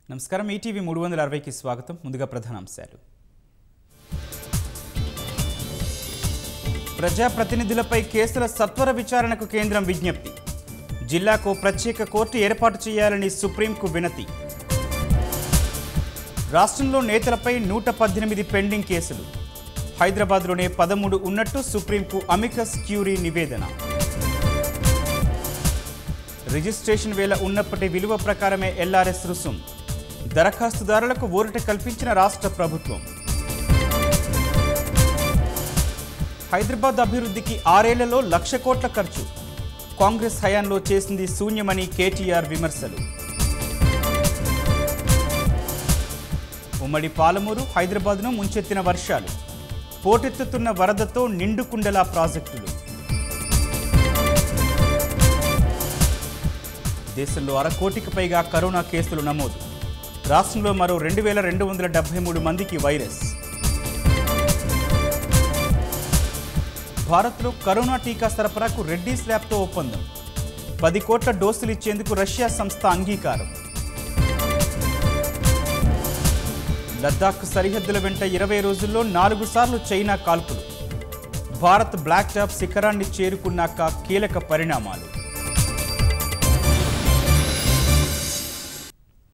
నమస్కారం ఈటీవీ మూడు వందల అరవైకి స్వాగతం ముందుగా ప్రధానాంశాలు ప్రజాప్రతినిధులపై కేసుల సత్వర విచారణకు కేంద్రం విజ్ఞప్తి జిల్లాకు ప్రత్యేక కోర్టు ఏర్పాటు చేయాలని సుప్రీంకు వినతి రాష్ట్రంలో నేతలపై నూట పద్దెనిమిది పెండింగ్ కేసులు హైదరాబాద్లోనే పదమూడు ఉన్నట్టు సుప్రీంకు అమికస్ క్యూరీ నివేదన రిజిస్ట్రేషన్ వేళ ఉన్నప్పటి విలువ ప్రకారమే ఎల్ఆర్ఎస్ రుసుం దరఖాస్తుదారులకు ఊరట కల్పించిన రాష్ట్ర ప్రభుత్వం హైదరాబాద్ అభివృద్ధికి ఆరేళ్లలో లక్ష కోట్ల ఖర్చు కాంగ్రెస్ హయాంలో చేసింది శూన్యమని కేటీఆర్ విమర్శలు ఉమ్మడి పాలమూరు హైదరాబాద్ను ముంచెత్తిన వర్షాలు పోటెత్తుతున్న వరదతో నిండుకుండలా ప్రాజెక్టులు దేశంలో అరకోటికి పైగా కరోనా కేసులు నమోదు రాష్ట్రంలో మరో రెండు వేల రెండు వందల డెబ్బై మూడు మందికి వైరస్ భారత్లో కరోనా టీకా సరఫరాకు రెడ్డీస్ ల్యాబ్తో ఒప్పందం పది కోట్ల డోసులు ఇచ్చేందుకు రష్యా సంస్థ అంగీకారం లద్దాఖ్ సరిహద్దుల వెంట ఇరవై రోజుల్లో నాలుగు సార్లు చైనా కాల్పులు భారత్ బ్లాక్ టాప్ శిఖరాన్ని చేరుకున్నాక కీలక పరిణామాలు